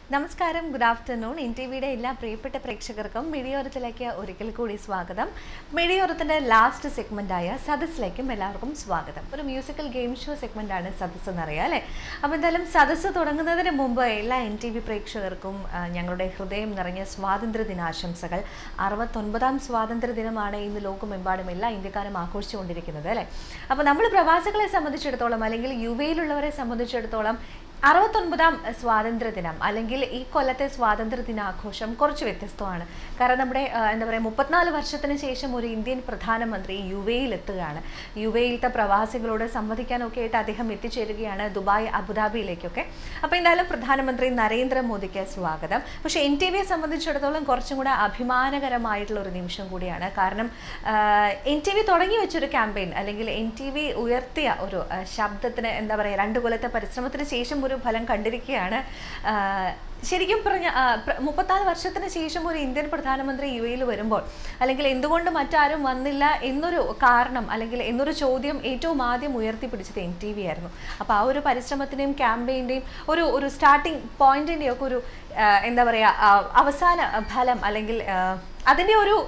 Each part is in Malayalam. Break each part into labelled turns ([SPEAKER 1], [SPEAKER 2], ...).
[SPEAKER 1] നമസ്കാരം ഗുഡ് ആഫ്റ്റർനൂൺ എൻ ടി വിയുടെ എല്ലാ പ്രിയപ്പെട്ട പ്രേക്ഷകർക്കും മിഴിയോരത്തിലേക്ക് ഒരിക്കൽ കൂടി സ്വാഗതം മിഴിയോരത്തിൻ്റെ ലാസ്റ്റ് സെഗ്മെൻ്റായ സദസ്സിലേക്കും എല്ലാവർക്കും സ്വാഗതം ഒരു മ്യൂസിക്കൽ ഗെയിം ഷോ സെഗ്മെൻ്റാണ് സദസ്സ് എന്നറിയാം അല്ലേ അപ്പോൾ എന്തായാലും സദസ്സ് തുടങ്ങുന്നതിന് മുമ്പ് എല്ലാ എൻ ടി വി പ്രേക്ഷകർക്കും ആ, ഞങ്ങളുടെ ഹൃദയം നിറഞ്ഞ സ്വാതന്ത്ര്യ ദിനാശംസകൾ അറുപത്തൊൻപതാം സ്വാതന്ത്ര്യ ദിനമാണ് ഇന്ന് ലോകമെമ്പാടും എല്ലാ ഇന്ത്യക്കാരും ആഘോഷിച്ചുകൊണ്ടിരിക്കുന്നത് അല്ലേ അപ്പോൾ നമ്മൾ പ്രവാസികളെ സംബന്ധിച്ചിടത്തോളം അല്ലെങ്കിൽ യു എയിലുള്ളവരെ സംബന്ധിച്ചിടത്തോളം അറുപത്തൊൻപതാം സ്വാതന്ത്ര്യ ദിനം അല്ലെങ്കിൽ ഈ കൊല്ലത്തെ സ്വാതന്ത്ര്യ ദിനാഘോഷം കുറച്ച് വ്യത്യസ്തമാണ് കാരണം നമ്മുടെ ആ, എന്താ പറയുക മുപ്പത്തിനാല് വർഷത്തിന് ശേഷം ഒരു ഇന്ത്യൻ പ്രധാനമന്ത്രി യു എയിൽ എത്തുകയാണ് യു എയിലത്തെ പ്രവാസികളോട് സംവദിക്കാനൊക്കെ ആയിട്ട് അദ്ദേഹം എത്തിച്ചേരുകയാണ് ദുബായ് അബുദാബിയിലേക്കൊക്കെ അപ്പോൾ എന്തായാലും പ്രധാനമന്ത്രി നരേന്ദ്രമോദിക്ക് സ്വാഗതം പക്ഷേ എൻ ടി വിയെ സംബന്ധിച്ചിടത്തോളം കുറച്ചും കൂടെ അഭിമാനകരമായിട്ടുള്ള ഒരു നിമിഷം കൂടിയാണ് കാരണം എൻ ടി വി തുടങ്ങി വെച്ചൊരു ക്യാമ്പയിൻ അല്ലെങ്കിൽ എൻ ടി വി ഉയർത്തിയ ഒരു ആ, ശബ്ദത്തിന് എന്താ പറയുക രണ്ട് കൊല്ലത്തെ പരിശ്രമത്തിന് ശേഷം ഒരു ഫലം കണ്ടിരിക്കുകയാണ് ആ, ശരിക്കും പറഞ്ഞ ആ, പ്ര- മുപ്പത്താറ് വർഷത്തിന് ശേഷം ഒരു ഇന്ത്യൻ പ്രധാനമന്ത്രി യു എയിൽ വരുമ്പോൾ അല്ലെങ്കിൽ എന്തുകൊണ്ട് മറ്റാരും വന്നില്ല എന്നൊരു കാരണം അല്ലെങ്കിൽ എന്നൊരു ചോദ്യം ഏറ്റവും ആദ്യം ഉയർത്തിപ്പിടിച്ചത് എൻ ടി വി ആയിരുന്നു അപ്പോൾ ആ ഒരു പരിശ്രമത്തിൻ്റെയും ക്യാമ്പയിൻ്റെയും ഒരു ഒരു സ്റ്റാർട്ടിങ് പോയിന്റിൻ്റെയും ഒക്കെ ഒരു ആ, എന്താ പറയുക അവസാന ഫലം അല്ലെങ്കിൽ ആ, അതിൻ്റെ ഒരു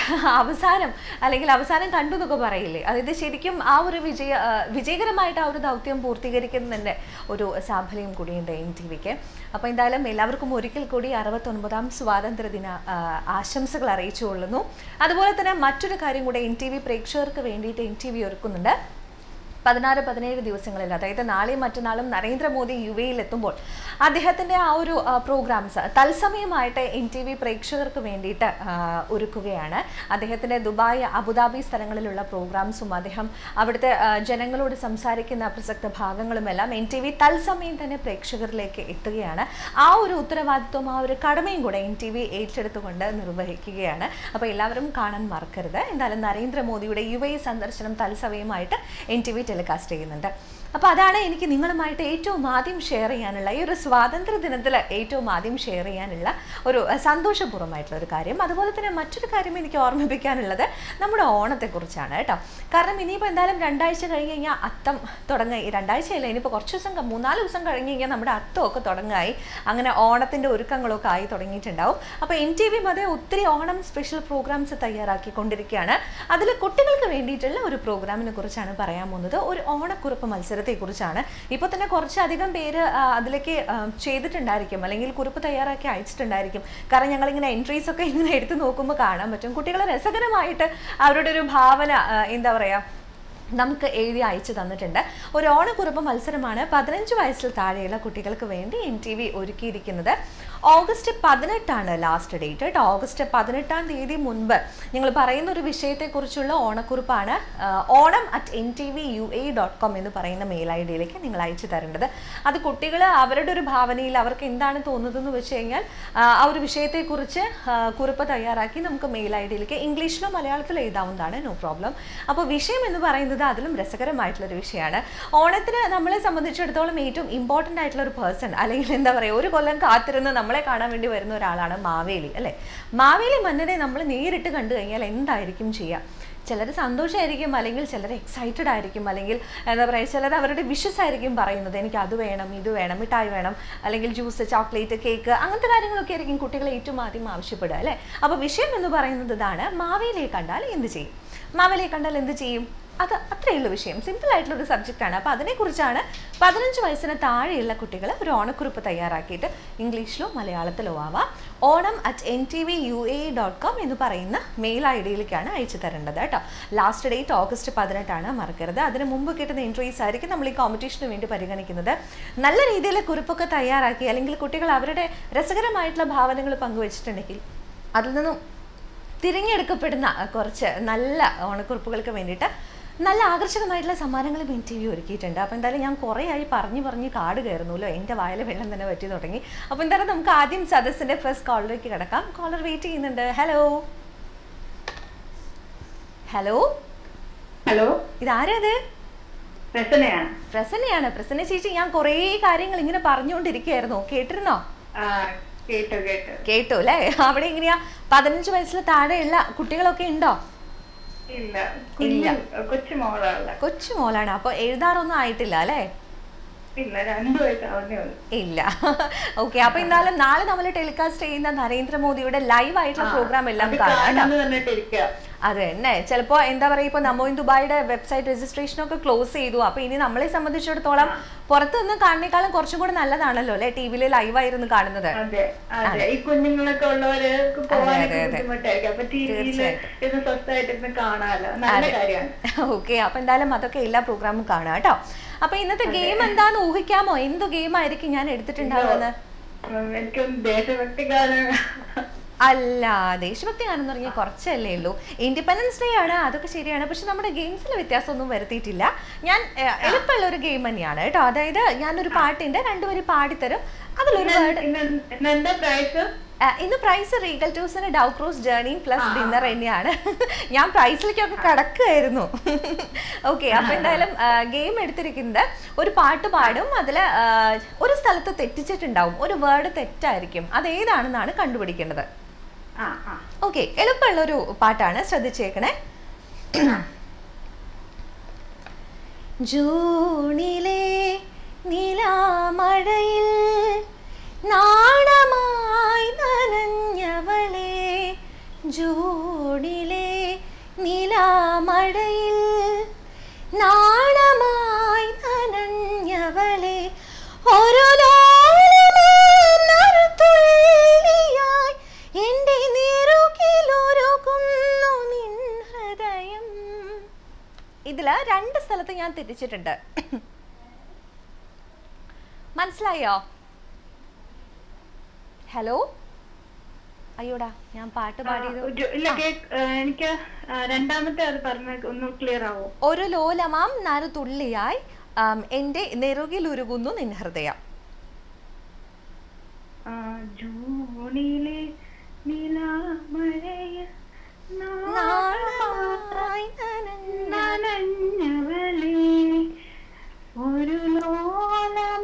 [SPEAKER 1] അവസാനം അല്ലെങ്കിൽ അവസാനം കണ്ടു എന്നൊക്കെ പറയില്ലേ അതായത് ശരിക്കും ആ ഒരു വിജയ ആ, വിജയകരമായിട്ട് ആ ഒരു ദൗത്യം പൂർത്തീകരിക്കുന്നതിൻ്റെ ഒരു സാഫല്യം കൂടിയുണ്ട് എൻ ടി വിക്ക് അപ്പോൾ എന്തായാലും എല്ലാവർക്കും ഒരിക്കൽ കൂടി അറുപത്തൊൻപതാം സ്വാതന്ത്ര്യദിന ആ, ആശംസകൾ അറിയിച്ചു കൊള്ളുന്നു അതുപോലെ തന്നെ മറ്റൊരു കാര്യം കൂടെ എൻ ടി വി പ്രേക്ഷകർക്ക് വേണ്ടിയിട്ട് എൻ ടി വി ഒരുക്കുന്നുണ്ട് പതിനാറ് പതിനേഴ് ദിവസങ്ങളിൽ അതായത് നാളെയും മറ്റന്നാളും നരേന്ദ്രമോദി യു എയിൽ എത്തുമ്പോൾ അദ്ദേഹത്തിൻ്റെ ആ ഒരു പ്രോഗ്രാംസ് തത്സമയമായിട്ട് എൻ ടി വി പ്രേക്ഷകർക്ക് വേണ്ടിയിട്ട് ആ, ഒരുക്കുകയാണ് അദ്ദേഹത്തിൻ്റെ ദുബായ് അബുദാബി സ്ഥലങ്ങളിലുള്ള പ്രോഗ്രാംസും അദ്ദേഹം അവിടുത്തെ ആ, ജനങ്ങളോട് സംസാരിക്കുന്ന പ്രസക്ത ഭാഗങ്ങളുമെല്ലാം എൻ ടി വി തത്സമയം തന്നെ പ്രേക്ഷകരിലേക്ക് എത്തുകയാണ് ആ ഒരു ഉത്തരവാദിത്വം ആ ഒരു കടമയും കൂടെ എൻ ടി വി ഏറ്റെടുത്തുകൊണ്ട് നിർവഹിക്കുകയാണ് അപ്പോൾ എല്ലാവരും കാണാൻ മറക്കരുത് എന്തായാലും നരേന്ദ്രമോദിയുടെ യു എ സന്ദർശനം തത്സമയമായിട്ട് എൻ ടി വി ടെലികാസ്റ്റ് ചെയ്യുന്നുണ്ട് അപ്പോൾ അതാണ് എനിക്ക് നിങ്ങളുമായിട്ട് ഏറ്റവും ആദ്യം ഷെയർ ചെയ്യാനുള്ള ഈ ഒരു സ്വാതന്ത്ര്യ ദിനത്തിൽ ഏറ്റവും ആദ്യം ഷെയർ ചെയ്യാനുള്ള ഒരു അഹ്, സന്തോഷപൂർവ്വമായിട്ടുള്ള ഒരു കാര്യം അതുപോലെ തന്നെ മറ്റൊരു കാര്യം എനിക്ക് ഓർമ്മിപ്പിക്കാനുള്ളത് നമ്മുടെ ഓണത്തെക്കുറിച്ചാണ് കേട്ടോ കാരണം ഇനിയിപ്പോൾ എന്തായാലും രണ്ടാഴ്ച കഴിഞ്ഞ് കഴിഞ്ഞാൽ അത്തം തുടങ്ങി രണ്ടാഴ്ചയല്ല ഇനിയിപ്പോൾ കുറച്ച് ദിവസം ക- മൂന്നാല് ദിവസം കഴിഞ്ഞ് കഴിഞ്ഞാൽ നമ്മുടെ അത്തമൊക്കെ തുടങ്ങായി അങ്ങനെ ഓണത്തിൻ്റെ ഒരുക്കങ്ങളൊക്കെ ആയി തുടങ്ങിയിട്ടുണ്ടാവും അപ്പോൾ എൻ ടി വി മതേ ഒത്തിരി ഓണം സ്പെഷ്യൽ പ്രോഗ്രാംസ് തയ്യാറാക്കിക്കൊണ്ടിരിക്കുകയാണ് അതിൽ കുട്ടികൾക്ക് വേണ്ടിയിട്ടുള്ള ഒരു പ്രോഗ്രാമിനെ കുറിച്ചാണ് പറയാൻ പോകുന്നത് ഒരു ഓണക്കുറിപ്പ് മത്സരത്തെക്കുറിച്ചാണ് ഇപ്പോൾ തന്നെ കുറച്ചധികം പേര് ആ, അതിലേക്ക് ആ, ചെയ്തിട്ടുണ്ടായിരിക്കും അല്ലെങ്കിൽ കുറിപ്പ് തയ്യാറാക്കി അയച്ചിട്ടുണ്ടായിരിക്കും കാരണം ഞങ്ങളിങ്ങനെ എൻട്രീസ് ഒക്കെ ഇങ്ങനെ എടുത്ത് നോക്കുമ്പോൾ കാണാൻ പറ്റും കുട്ടികളെ രസകരമായിട്ട് അവരുടെ ഒരു ഭാവന ആ, എന്താ പറയുക നമുക്ക് എഴുതി അയച്ചു തന്നിട്ടുണ്ട് ഒരു ഓണക്കുറിപ്പ് മത്സരമാണ് പതിനഞ്ച് വയസ്സിൽ താഴെയുള്ള കുട്ടികൾക്ക് വേണ്ടി എൻ ടി വി ഒരുക്കിയിരിക്കുന്നത് ഓഗസ്റ്റ് പതിനെട്ടാണ് ലാസ്റ്റ് ഡേറ്റ് കേട്ടോ ഓഗസ്റ്റ് പതിനെട്ടാം തീയതി മുൻപ് ഞങ്ങൾ പറയുന്ന ഒരു വിഷയത്തെക്കുറിച്ചുള്ള ഓണക്കുറിപ്പാണ് ആ, Onam at N T V U A dot com എന്ന് പറയുന്ന മെയിൽ ഐ ഡിയിലേക്ക് നിങ്ങൾ അയച്ചു തരേണ്ടത് അത് കുട്ടികൾ അവരുടെ ഒരു ഭാവനയിൽ അവർക്ക് എന്താണ് തോന്നുന്നതെന്ന് വെച്ച് കഴിഞ്ഞാൽ ആ, ആ ഒരു വിഷയത്തെക്കുറിച്ച് ആ, കുറിപ്പ് തയ്യാറാക്കി നമുക്ക് മെയിൽ ഐ ഡിയിലേക്ക് ഇംഗ്ലീഷിലോ മലയാളത്തിലോ എഴുതാവുന്നതാണ് നോ പ്രോബ്ലം അപ്പോൾ വിഷയം എന്ന് പറയുന്നത് അതിലും രസകരമായിട്ടുള്ളൊരു വിഷയമാണ് ഓണത്തിന് നമ്മളെ സംബന്ധിച്ചിടത്തോളം ഏറ്റവും ഇമ്പോർട്ടൻ്റ് ആയിട്ടുള്ള ഒരു പേഴ്സൺ അല്ലെങ്കിൽ എന്താ പറയുക ഒരു കൊല്ലം കാത്തിരുന്ന് നമ്മളെ കാണാൻ വേണ്ടി വരുന്ന ഒരാളാണ് മാവേലി അല്ലേ മാവേലി മന്നനെ നമ്മൾ നേരിട്ട് കണ്ടു കഴിഞ്ഞാൽ എന്തായിരിക്കും ചെയ്യുക ചിലർ സന്തോഷമായിരിക്കും അല്ലെങ്കിൽ ചിലർ എക്സൈറ്റഡ് ആയിരിക്കും അല്ലെങ്കിൽ എന്താ പറയുക ചിലർ അവരുടെ വിഷസ് ആയിരിക്കും പറയുന്നത് എനിക്ക് അത് വേണം ഇത് വേണം മിഠായി വേണം അല്ലെങ്കിൽ ജ്യൂസ് ചോക്ലേറ്റ് കേക്ക് അങ്ങനത്തെ കാര്യങ്ങളൊക്കെ ആയിരിക്കും കുട്ടികൾ ഏറ്റവും ആദ്യം ആവശ്യപ്പെടുക അല്ലേ അപ്പോൾ വിഷയം എന്ന് പറയുന്നത് ഇതാണ് മാവേലിയെ കണ്ടാൽ എന്ത് ചെയ്യും മാവേലിയെ കണ്ടാൽ എന്ത് ചെയ്യും അത് അത്രയേ ഉള്ളൂ വിഷയം സിമ്പിൾ ആയിട്ടുള്ള ഒരു സബ്ജക്റ്റാണ് അപ്പോൾ അതിനെക്കുറിച്ചാണ് പതിനഞ്ച് വയസ്സിന് താഴെയുള്ള കുട്ടികൾ ഒരു ഓണക്കുറിപ്പ് തയ്യാറാക്കിയിട്ട് ഇംഗ്ലീഷിലോ മലയാളത്തിലോ ആവാം Onam at N T V U A dot com എന്ന് പറയുന്ന മെയിൽ ഐ ഡിയിലേക്കാണ് അയച്ചു തരേണ്ടത് കേട്ടോ ലാസ്റ്റ് ഡേറ്റ് ഓഗസ്റ്റ് പതിനെട്ടാണ് മറക്കരുത് അതിന് മുമ്പ് കിട്ടുന്ന എൻട്രീസ് ആയിരിക്കും നമ്മൾ ഈ കോമ്പറ്റീഷന് വേണ്ടി പരിഗണിക്കുന്നത് നല്ല രീതിയിൽ കുറിപ്പൊക്കെ തയ്യാറാക്കി അല്ലെങ്കിൽ കുട്ടികൾ അവരുടെ രസകരമായിട്ടുള്ള ഭാവനകൾ പങ്കുവച്ചിട്ടുണ്ടെങ്കിൽ അതിൽ നിന്നും തിരഞ്ഞെടുക്കപ്പെടുന്ന അഹ്, കുറച്ച് നല്ല ഓണക്കുറിപ്പുകൾക്ക് വേണ്ടിയിട്ട് നല്ല ആകർഷകമായിട്ടുള്ള സമ്മാനങ്ങൾ എൻ ടി വി ഒരുക്കിയിട്ടുണ്ട് അപ്പോൾ എന്തായാലും ഞാൻ കുറേ ആയി പറഞ്ഞു പറഞ്ഞ് കാട് കയറുന്നല്ലോ എൻ്റെ വായിലെ വെള്ളം തന്നെ പറ്റി തുടങ്ങി അപ്പോൾ എന്തായാലും നമുക്ക് ആദ്യം സദസ്സിൻ്റെ ഫസ്റ്റ് കോളറിലേക്ക് കിടക്കാം കോളർ വെയിറ്റ് ചെയ്യുന്നുണ്ട് ഹലോ ഹലോ
[SPEAKER 2] ഹലോ
[SPEAKER 1] ഇതാരത്
[SPEAKER 2] രസനയാണ്
[SPEAKER 1] പ്രസന്നയാണ് പ്രസന്ന ചേച്ചി ഞാൻ കുറേ കാര്യങ്ങൾ ഇങ്ങനെ പറഞ്ഞുകൊണ്ടിരിക്കുകയായിരുന്നു കേട്ടിരുന്നോ
[SPEAKER 2] ആ കേട്ടു കേട്ടു
[SPEAKER 1] കേട്ടു അല്ലേ അവിടെ എങ്ങനെയാ പതിനഞ്ച് വയസ്സിൽ താഴെയുള്ള കുട്ടികളൊക്കെ ഉണ്ടോ
[SPEAKER 2] ഇല്ല കുഞ്ഞു കൊച്ചു മോളാണ്
[SPEAKER 1] കൊച്ചു മോളാണ് അപ്പോൾ എഴുതാറൊന്നും ആയിട്ടില്ല അല്ലേ
[SPEAKER 2] ഇല്ല രണ്ടു വയസ്സാവുന്നേ ഉള്ളൂ
[SPEAKER 1] ഇല്ല ഓക്കെ അപ്പൊ എന്തായാലും നാളെ നമ്മൾ ടെലികാസ്റ്റ് ചെയ്യുന്ന നരേന്ദ്രമോദിയുടെ ലൈവ് ആയിട്ടുള്ള പ്രോഗ്രാം എല്ലാം
[SPEAKER 2] അത്
[SPEAKER 1] കാണാം കേട്ടോ.
[SPEAKER 2] കാണാന്ന് പറഞ്ഞിട്ട് ഇരിക്കുക
[SPEAKER 1] അതെ തന്നെ ചിലപ്പോ എന്താ പറയാ ഇപ്പൊ നമ്മോ ഇൻ ദുബായിയുടെ വെബ്സൈറ്റ് രജിസ്ട്രേഷൻ ഒക്കെ ക്ലോസ് ചെയ്തു അപ്പൊ ഇനി നമ്മളെ സംബന്ധിച്ചിടത്തോളം പുറത്ത് നിന്ന് കാണുന്നേക്കാളും കുറച്ചും കൂടെ നല്ലതാണല്ലോ അല്ലെ ടി വിയിൽ ലൈവായിരുന്നു കാണുന്നത്
[SPEAKER 2] അതെ അതെ ഈ കുഞ്ഞുങ്ങളൊക്കെ ഉള്ളവർക്ക് പോകാനൊക്കെ
[SPEAKER 1] അതെ, അതെ.
[SPEAKER 2] ബുദ്ധിമുട്ടായിരിക്കും അപ്പൊ ടിവിയില്
[SPEAKER 1] തീർച്ചയായും.
[SPEAKER 2] ഇത് സ്വസ്ഥമായിട്ടിരുന്ന് കാണാലോ നല്ല കാര്യമാണ്
[SPEAKER 1] ഓക്കെ അപ്പൊ എന്തായാലും അതൊക്കെ എല്ലാ പ്രോഗ്രാമും കാണാം കേട്ടോ അപ്പൊ ഇന്നത്തെ ഗെയിം എന്താന്ന് ഊഹിക്കാമോ എന്ത് ഗെയിം ആയിരിക്കും ഞാൻ എടുത്തിട്ടുണ്ടാവുമെന്ന്
[SPEAKER 2] ഉം, എനിക്കൊന്ന് ദേശഭക്തി ഗാനം
[SPEAKER 1] അല്ല ദേശഭക്തി ഗാനം എന്ന് പറഞ്ഞാൽ കുറച്ചല്ലേ ഉള്ളൂ ഇൻഡിപെൻഡൻസ് ഡേ ആണ് അതൊക്കെ ശരിയാണ് പക്ഷെ നമ്മുടെ ഗെയിംസിൽ വ്യത്യാസമൊന്നും വരുത്തിയിട്ടില്ല ഞാൻ ഏഹ്, എളുപ്പമുള്ള ഒരു ഗെയിം തന്നെയാണ് കേട്ടോ അതായത് ഞാനൊരു പാട്ടിന്റെ രണ്ടുപേര് പാടിത്തരും അതിലൊരു വേർഡ്
[SPEAKER 2] ഇന്ന് ഇന്ന് എന്താ പ്രൈസ്
[SPEAKER 1] ഇന്ന് പ്രൈസ് റീഗൽ ടൂസിന് dhow cruise journey plus dinner തന്നെയാണ് ഞാൻ പ്രൈസിലേക്കൊക്കെ കടക്കുകയായിരുന്നു ഓക്കെ അപ്പൊ എന്തായാലും ഗെയിം എടുത്തിരിക്കുന്നത് ഒരു പാട്ട് പാടും അതിൽ ഒരു സ്ഥലത്ത് തെറ്റിച്ചിട്ടുണ്ടാവും ഒരു വേർഡ് തെറ്റായിരിക്കും അത് ഏതാണെന്നാണ് കണ്ടുപിടിക്കേണ്ടത്
[SPEAKER 2] ആ ആ
[SPEAKER 1] ഓക്കെ എളുപ്പമുള്ള ഒരു പാട്ടാണ് ശ്രദ്ധിച്ചേക്കണേ ജൂണിലെ നിലാമഴയിൽ നാണമായി നനഞ്ഞവളെ ജൂണിലെ നിലാമഴയിൽ നാണമായി നനഞ്ഞവളെ ഒരു ലോലമാം നറുതുള്ളിയായി എൻ്റെ നെറുകിലൊരുകുന്നു നിൻ ഹൃദയം ഇതില് രണ്ട് സ്ഥലത്ത് ഞാൻ തെറ്റിച്ചിട്ടുണ്ട് മനസ്സിലായോ ഹലോ അയ്യോടാ ഞാൻ പാട്ട് പാടിയത്
[SPEAKER 2] ഒരു- ഇല്ല കേക്ക് എനിക്ക് ആ, രണ്ടാമത്തെ അത് പറഞ്ഞ ഒന്ന് ക്ലിയർ ആവോ
[SPEAKER 1] ഒരു ലോലമാം നറുതുള്ളിയായി ആം, എൻ്റെ നെറുകിലുരുകുന്നു നിൻ ഹൃദയം
[SPEAKER 2] ആ, ജൂണിലെ നിലാമഴയ
[SPEAKER 1] നാളമായി നനഞ്ഞ
[SPEAKER 2] നനഞ്ഞവളെ ഒരു ലോലമ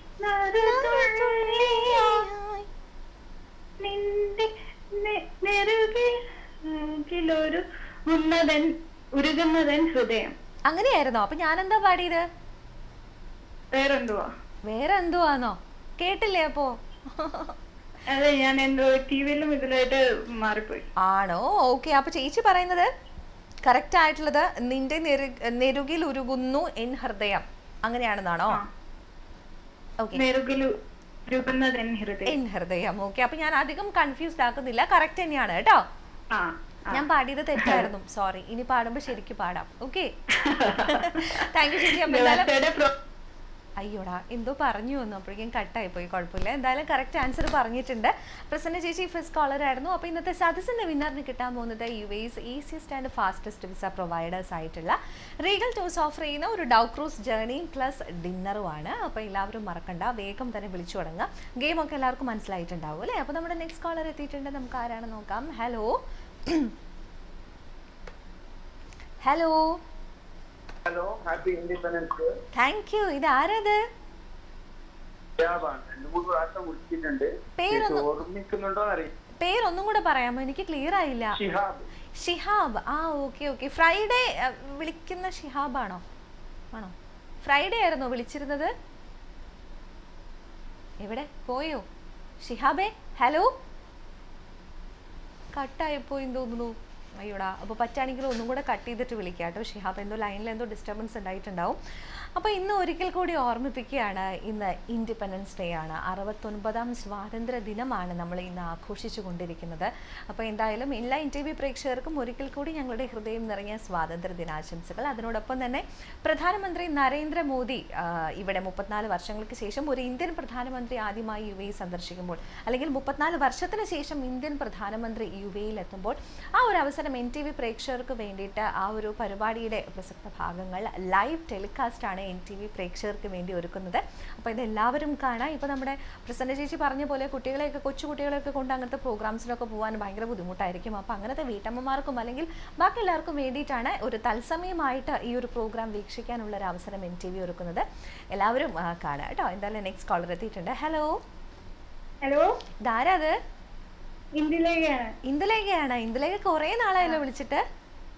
[SPEAKER 2] നറുതുള്ളിയായി നിന്റെ നെ- നെറുകിലൊരു ഉന്നതൻ ഉരുകുന്നതൻ ഹൃദയം
[SPEAKER 1] അങ്ങനെയായിരുന്നോ അപ്പൊ ഞാൻ എന്താ പാടിയത്
[SPEAKER 2] വേറെന്തുവാ
[SPEAKER 1] വേറെ എന്തുവാന്നോ കേട്ടില്ലേ അപ്പോ
[SPEAKER 2] അതെ ഞാൻ എന്തോ ടിവിയിലും ഇതിലായിട്ട് മാറിപ്പോയി
[SPEAKER 1] ആണോ ഓക്കെ അപ്പൊ ചേച്ചി പറയുന്നത് കറക്റ്റ് ആയിട്ടുള്ളത് നിന്റെ നെരു നെരുകിൽ ഉരുകുന്നു എൻ ഹൃദയം അങ്ങനെയാണെന്നാണോ ഓക്കെ
[SPEAKER 2] നെറുകിലു ഉരുകുന്നതൻ ഹൃദയം
[SPEAKER 1] എൻ ഹൃദയം ഓക്കെ അപ്പൊ ഞാൻ അധികം കൺഫ്യൂസ്ഡ് ആക്കുന്നില്ല കറക്റ്റ് തന്നെയാണ് കേട്ടോ
[SPEAKER 2] ആ
[SPEAKER 1] ഞാൻ പാടിയത് തെറ്റായിരുന്നു സോറി ഇനി പാടുമ്പോ ശരിക്കും പാടാം ഓക്കെ താങ്ക് യു ചേച്ചി അപ്പൊ എന്തായാലും
[SPEAKER 2] ദിവസയുടെ പ്രോ-
[SPEAKER 1] അയ്യോടാ എന്തോ പറഞ്ഞു വന്നു അപ്പോഴേക്കും കട്ടായി പോയി കുഴപ്പമില്ല എന്തായാലും കറക്റ്റ് ആൻസർ പറഞ്ഞിട്ടുണ്ട് പ്രസന്ന ചേച്ചി ഫസ്റ്റ് കോളർ ആയിരുന്നു അപ്പോൾ ഇന്നത്തെ സദസ്സിന്റെ വിന്നറിന് കിട്ടാൻ പോകുന്നത് U S easiest and fastest visa providers ആയിട്ടുള്ള റീഗൽ ടൂർസ് ഓഫർ ചെയ്യുന്ന ഒരു ഡൗ ക്രൂസ് ജേർണി പ്ലസ് ഡിന്നറുമാണ് അപ്പോൾ എല്ലാവരും മറക്കണ്ട വേഗം തന്നെ വിളിച്ചു തുടങ്ങുക ഗെയിം ഒക്കെ എല്ലാവർക്കും മനസ്സിലായിട്ടുണ്ടാവും അല്ലേ അപ്പോൾ നമ്മുടെ നെക്സ്റ്റ് കോളർ എത്തിയിട്ടുണ്ട് നമുക്ക് ആരാണ് നോക്കാം hello hello
[SPEAKER 3] hello happy Independence Day
[SPEAKER 1] thank you ഇത് ആരത്
[SPEAKER 3] ഷാബാണ് രണ്ടു മൂന്ന് പ്രാവശ്യം വിളിച്ചിട്ടുണ്ട്
[SPEAKER 1] പേരൊന്ന്
[SPEAKER 3] ചേച്ചി ഓർമ്മിക്കുന്നുണ്ടോ അറിയാം
[SPEAKER 1] പേരൊന്നും കൂടെ പറയാമോ എനിക്ക് ക്ലിയർ ആയില്ല
[SPEAKER 3] ഷിഹാബ്
[SPEAKER 1] ഷിഹാബ് ആ ഓക്കെ ഓക്കെ ഫ്രൈഡേ അഹ്, വിളിക്കുന്ന ഷിഹാബാണോ ആണോ ഫ്രൈഡേ ആയിരുന്നോ വിളിച്ചിരുന്നത് എവിടെ പോയോ ഷിഹാബേ ഹലോ കട്ടായിപ്പോയി തോന്നുന്നു അയ്യോടാ അപ്പോൾ പറ്റുകയാണെങ്കിൽ ഒന്നും കൂടെ കട്ട് ചെയ്തിട്ട് വിളിക്കാം കേട്ടോ ഷിഹാബ് എന്തോ ലൈനിൽ എന്തോ ഡിസ്റ്റർബൻസ് ഉണ്ടായിട്ടുണ്ടാവും അപ്പോൾ ഇന്ന് ഒരിക്കൽ കൂടി ഓർമ്മിപ്പിക്കുകയാണ് ഇന്ന് ഇൻഡിപെൻഡൻസ് ഡേ ആണ് അറുപത്തൊൻപതാം സ്വാതന്ത്ര്യ ദിനമാണ് നമ്മൾ ഇന്ന് ആഘോഷിച്ചു കൊണ്ടിരിക്കുന്നത് അപ്പോൾ എന്തായാലും എല്ലാ എൻ ടി വി പ്രേക്ഷകർക്കും ഒരിക്കൽ കൂടി ഞങ്ങളുടെ ഹൃദയം നിറഞ്ഞ സ്വാതന്ത്ര്യ ദിനാശംസകൾ അതിനോടൊപ്പം തന്നെ പ്രധാനമന്ത്രി നരേന്ദ്രമോദി ആ, ഇവിടെ മുപ്പത്തിനാല് വർഷങ്ങൾക്ക് ശേഷം ഒരു ഇന്ത്യൻ പ്രധാനമന്ത്രി ആദ്യമായി യു എ സന്ദർശിക്കുമ്പോൾ അല്ലെങ്കിൽ മുപ്പത്തിനാല് വർഷത്തിന് ശേഷം ഇന്ത്യൻ പ്രധാനമന്ത്രി യു എയിൽ എത്തുമ്പോൾ ആ ഒരു അവസരം എൻ ടി വി പ്രേക്ഷകർക്ക് വേണ്ടിയിട്ട് ആ ഒരു പരിപാടിയുടെ പ്രസക്ത ഭാഗങ്ങൾ ലൈവ് ടെലികാസ്റ്റ് ആണ് എൻ ടി വി പ്രേക്ഷകർക്ക് വേണ്ടി ഒരുക്കുന്നത് അപ്പോൾ ഇത് എല്ലാവരും കാണാം ഇപ്പോൾ നമ്മുടെ പ്രസന്ന ചേച്ചി പറഞ്ഞ പോലെ കുട്ടികളെയൊക്കെ കൊച്ചു കുട്ടികളെയൊക്കെ കൊണ്ട് അങ്ങനത്തെ പ്രോഗ്രാംസിലൊക്കെ പോകാൻ ഭയങ്കര ബുദ്ധിമുട്ടായിരിക്കും അപ്പോൾ അങ്ങനത്തെ വീട്ടമ്മമാർക്കും അല്ലെങ്കിൽ ബാക്കി എല്ലാവർക്കും വേണ്ടിയിട്ടാണ് ഒരു തത്സമയമായിട്ട് ഈ ഒരു പ്രോഗ്രാം വീക്ഷിക്കാനുള്ള ഒരു അവസരം എൻ ടി വി ഒരുക്കുന്നത് എല്ലാവരും ആ, കാണാം കേട്ടോ എന്തായാലും നെക്സ്റ്റ് കോളർ എത്തിയിട്ടുണ്ട് ഹലോ
[SPEAKER 2] ഹലോ
[SPEAKER 1] ഇതാരാ അത്
[SPEAKER 2] ഇന്ത്യയിലേക്കാണ്
[SPEAKER 1] ഇന്ദുലേഖയാണ് ഇന്ദുലേഖ കുറേ നാളായല്ലോ വിളിച്ചിട്ട്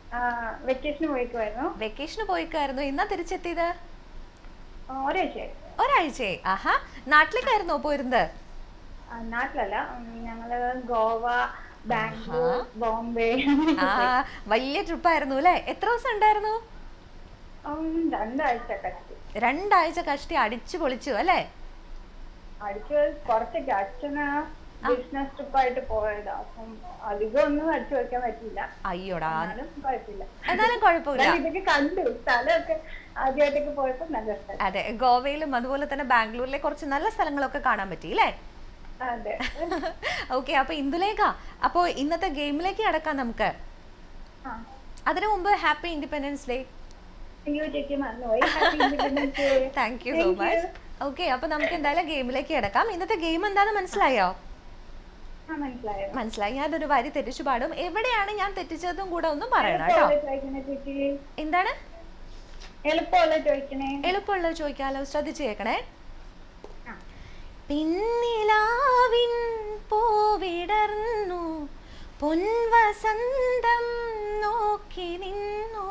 [SPEAKER 2] വെക്കേഷന് പോയിക്കുമായിരുന്നു
[SPEAKER 1] വെക്കേഷന് പോയിക്കായിരുന്നു എന്നാ തിരിച്ചെത്തിയത്
[SPEAKER 2] ഒരാഴ്ചയായി
[SPEAKER 1] ഒരാഴ്ചയായി ആഹാ നാട്ടിലേക്കായിരുന്നോ പോയിരുന്നത്
[SPEAKER 2] ആ, നാട്ടിലല്ല ഉം, ഞങ്ങള് ഗോവ ബാംഗ്ലൂർ ബോംബെ
[SPEAKER 1] ആ വലിയ ട്രിപ്പായിരുന്നു അല്ലേ എത്ര ദിവസം ഉണ്ടായിരുന്നു
[SPEAKER 2] ഉം, രണ്ടാഴ്ച കടത്തി
[SPEAKER 1] രണ്ടാഴ്ച കഷ്ടി അടിച്ചു പൊളിച്ചു അല്ലേ
[SPEAKER 2] അടിച്ചു കുറച്ചൊക്കെ അച്ഛന് ബിസിനസ് ട്രിപ്പായിട്ട് പോയതാ അപ്പം അധികം ഒന്നും അടിച്ചു വെക്കാൻ പറ്റില്ല
[SPEAKER 1] അയ്യോടാ
[SPEAKER 2] എന്നാലും കുഴപ്പമില്ല
[SPEAKER 1] എന്നാലും കുഴപ്പമില്ല
[SPEAKER 2] ഞാൻ ഇതൊക്കെ കണ്ടു സ്ഥലമൊക്കെ ആദ്യമായിട്ടൊക്കെ പോയപ്പോ നല്ല സ്ഥലം
[SPEAKER 1] അതെ ഗോവയിലും അതുപോലെ തന്നെ ബാംഗ്ലൂരിലെ കുറച്ച് നല്ല സ്ഥലങ്ങളൊക്കെ കാണാൻ പറ്റി അല്ലേ
[SPEAKER 2] അതെ
[SPEAKER 1] ഓക്കെ അപ്പൊ ഇന്ദുലേഖ അപ്പോ ഇന്നത്തെ ഗെയിമിലേക്ക് കടക്കാം നമുക്ക്
[SPEAKER 2] ആ
[SPEAKER 1] അതിനു മുമ്പ് ഹാപ്പി ഇൻഡിപെൻഡൻസ് ഡേ
[SPEAKER 2] അയ്യോ ചേച്ചി മറന്നുപോയി Happy Independence Day.
[SPEAKER 1] Thank you so
[SPEAKER 2] Thank
[SPEAKER 1] much
[SPEAKER 2] you.
[SPEAKER 1] Okay അപ്പൊ നമുക്ക് എന്തായാലും ഗെയിമിലേക്ക് കിടക്കാം ഇന്നത്തെ ഗെയിം എന്താന്ന് മനസ്സിലായോ
[SPEAKER 2] ആ മനസ്സിലായോ
[SPEAKER 1] മനസ്സിലായി ഞാനൊരു വരി തെറ്റിച്ചു പാടും എവിടെയാണ് ഞാൻ തെറ്റിച്ചതും കൂടെ ഒന്നും പറയണം കേട്ടോ
[SPEAKER 2] എളുപ്പമുള്ള ചോദിക്കണേ ചേച്ചി
[SPEAKER 1] എന്താണ്
[SPEAKER 2] എളുപ്പമുള്ള ചോദിക്കണേ
[SPEAKER 1] എളുപ്പമുള്ളത് ചോദിക്കാലോ ശ്രദ്ധിച്ചു കേൾക്കണേ
[SPEAKER 2] ആ.
[SPEAKER 1] പിന്നിലാവിൻ പൂവിടർന്നു പൊൻവസന്തം നോക്കി നിന്നു